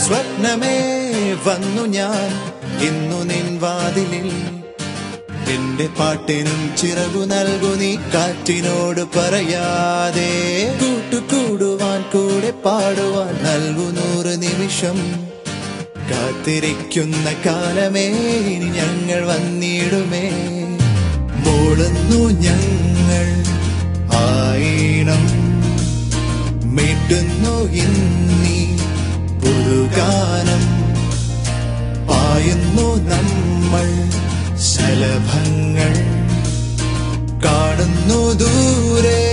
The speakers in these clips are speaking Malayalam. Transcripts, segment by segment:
സ്വപ്നമേ വന്നു ഞാൻ ഇന്നു നിൻ വാതിലിൽ എന്റെ പാട്ടിനും ചിറകു നൽകു നീ കാറ്റിനോട് പറയാതെ കൂട്ടുകൂടുവാൻ കൂടെ പാടുവാൻ നൽകു നൂറ് നിമിഷം കാത്തിരിക്കുന്ന കാലമേ ഇനി ഞങ്ങൾ വന്നിടുമേ മൂളുന്നു ഞങ്ങൾ ആയിണം മീട്ടുന്നു ഇന്നീ പുതുഗാനം പായുന്നു നമ്മൾ ശലഭങ്ങൾ കാണുന്നു ദൂരെ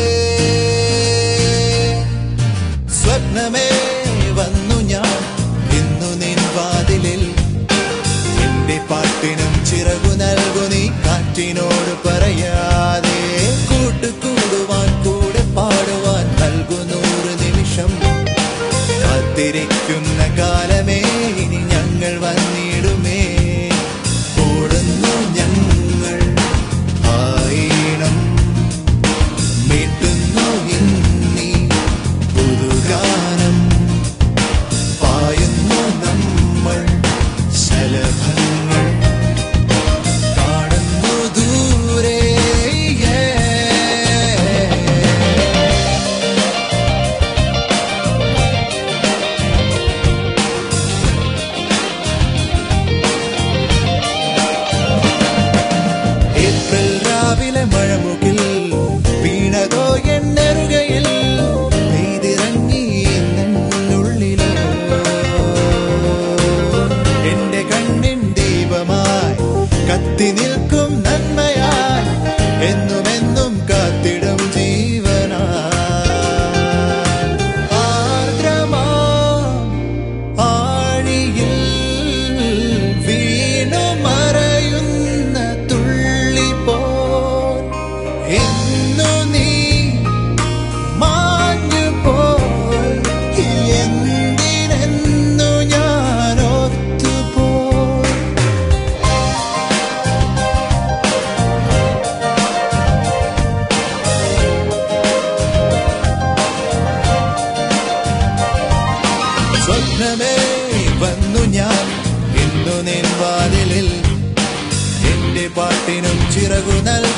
സ്വപ്നമേ വന്നു ഞാൻ ഇന്നു നിൻ വാതിലിൽ എന്റെ പാട്ടിനും ചിറകു നൽകു നീ കാറ്റിനോട് പറയാതെ കൂട്ടുകൂടുവാൻ കൂടെ പാടുവാൻ നൽകു നൂറ് നിമിഷം കാത്തിരിക്കുന്ന കാലമേ ഇനി ഞങ്ങൾ വന്നിടുമേ ഓടുന്നു ഞങ്ങൾ ആയിണം മീട്ടുന്നു ഇന്നീ പുതുഗാനം പായുന്നു നമ്മൾ ശലഭങ്ങൾ കാണുന്നു ദൂരെ yeah. ഏപ്രിൽ രാവിലെ മഴമുകിൽ വീണതോ എന്നെറുകയിൽ പെയ്തിറങ്ങി എന്നുള്ളിലോ എന്റെ കണ്ണിൻ ദീപമായി കത്തി നിൽക്കും നന്മയായി എന്നുമെന്നും കാത്തിടും ജീവനാ ആർദ്രമാം ആഴിയിൽ വീണു മറയുന്ന തുള്ളി പോൽ എന്നു നീ മാഞ്ഞു പോൽ എന്തിനെന്നു ഞാൻ ഓർത്തുപോൽ സ്വപ്നമേ വന്നു ഞാൻ ഇന്നു നിൻ വാതിലിൽ എന്റെ പാട്ടിനും ചിറകു നൽകി